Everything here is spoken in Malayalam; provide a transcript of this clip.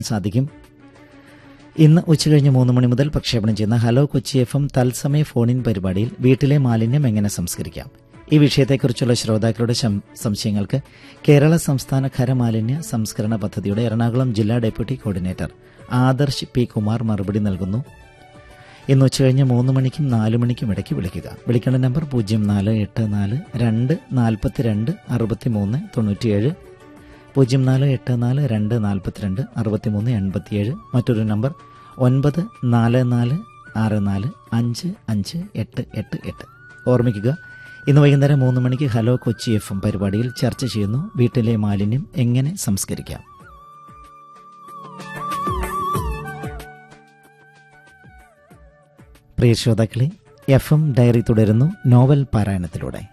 സാധിക്കും ഇന്ന് ഉച്ചകഴിഞ്ഞ് മൂന്ന് മണി മുതൽ പ്രക്ഷേപണം ചെയ്യുന്ന ഹലോ കൊച്ചി എഫ് എം തത്സമയ ഫോണിൻ പരിപാടിയിൽ വീട്ടിലെ മാലിന്യം എങ്ങനെ സംസ്കരിക്കാം ഈ വിഷയത്തെക്കുറിച്ചുള്ള ശ്രോതാക്കളുടെ ശം- സംശയങ്ങൾക്ക് കേരള സംസ്ഥാന ഖരമാലിന്യ സംസ്കരണ പദ്ധതിയുടെ എറണാകുളം ജില്ലാ deputy coordinator Adarsh P Kumar മറുപടി നൽകുന്നു ഇന്ന് ഉച്ചകഴിഞ്ഞ് മൂന്ന് മണിക്കും നാല് മണിക്കും ഇടയ്ക്ക് വിളിക്കുക വിളിക്കേണ്ട നമ്പർ പൂജ്യം നാല് എട്ട് നാല് രണ്ട് നാൽപ്പത്തിരണ്ട് അറുപത്തിമൂന്ന് തൊണ്ണൂറ്റിയേഴ് പൂജ്യം നാല് എട്ട് നാല് രണ്ട് നാൽപ്പത്തിരണ്ട് അറുപത്തിമൂന്ന് എൺപത്തിയേഴ് മറ്റൊരു നമ്പർ ഒൻപത് നാല് നാല് ആറ് നാല് അഞ്ച് അഞ്ച് എട്ട് എട്ട് എട്ട് ഓർമ്മിക്കുക ഇന്ന് വൈകുന്നേരം മൂന്ന് മണിക്ക് ഹലോ കൊച്ചി എഫ് എം പരിപാടിയിൽ ചർച്ച ചെയ്യുന്നു വീട്ടിലെ മാലിന്യം എങ്ങനെ സംസ്കരിക്കാം പ്രിയ ശ്രോതാക്കളെ എഫ് എം ഡയറി തുടരുന്നു നോവൽ പാരായണത്തിലൂടെ